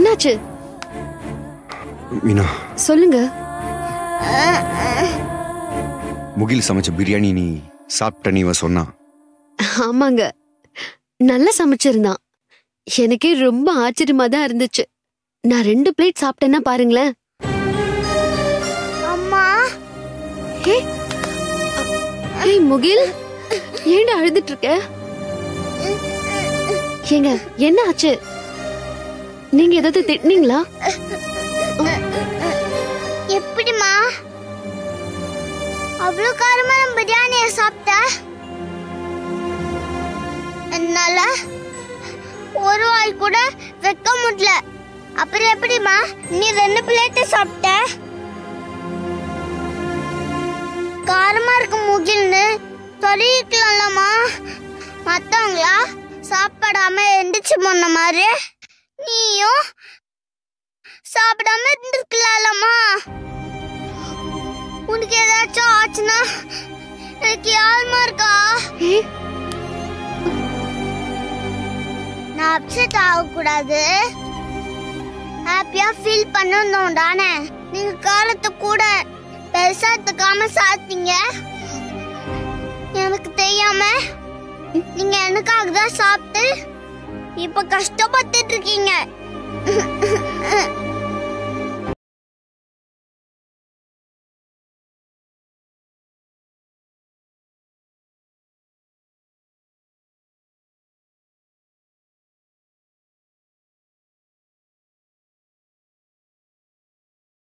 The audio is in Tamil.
என்னாச்சு மீனா சொல்லுங்க முகில் சமைச்ச பிரியாணி நீ சாப்பிட்ட நீ இவன் சொன்னான் ஆமாங்க நல்லா சமைச்சிருந்தான் எனக்கே ரொம்ப ஆச்சரியமா தான் இருந்துச்சு நான் ரெண்டு பிளேட் சாப்பிட்டேன்னா பாருங்களேன் அம்மா ஏய் முகில் ஏன்டா அழுதுட்டு இருக்க ஏங்க என்ன ஆச்சு நீங்க ஏதாவது திட்டினீங்களா எப்படிம்மா அவ்வளவு காரமான பிரியாணிய சாப்பிட்ட என்னால ஒரு வாய் கூட வைக்க முடியல அப்புறம் எப்படிம்மா நீ ரெண்டு பிளேட் சாப்பிட்ட காரமா இருக்கு முகில்னு சொல்லிருக்கலாம்லம்மா மத்தவங்களா சாப்பிடாம எந்திரிச்சு போன மாதிரி நீயும் சாப்பிடாம இருந்திருக்கலாம்மா உனக்கு ஏதாச்சும் ஆச்சுன்னா எனக்கு யாருமா இருக்கா ஏய் நான் அப்செட் ஆகக்கூடாது ஹாப்பியா ஃபீல் பண்ணணும் தானே நீங்க காலத்தை கூட பெருசா எடுத்துக்காம சாப்பிட்டீங்க எனக்கு தெரியாம நீங்க எனக்காக தான் சாப்பிட்டு இப்ப கஷ்டப்பட்டுட்டு இருக்கீங்க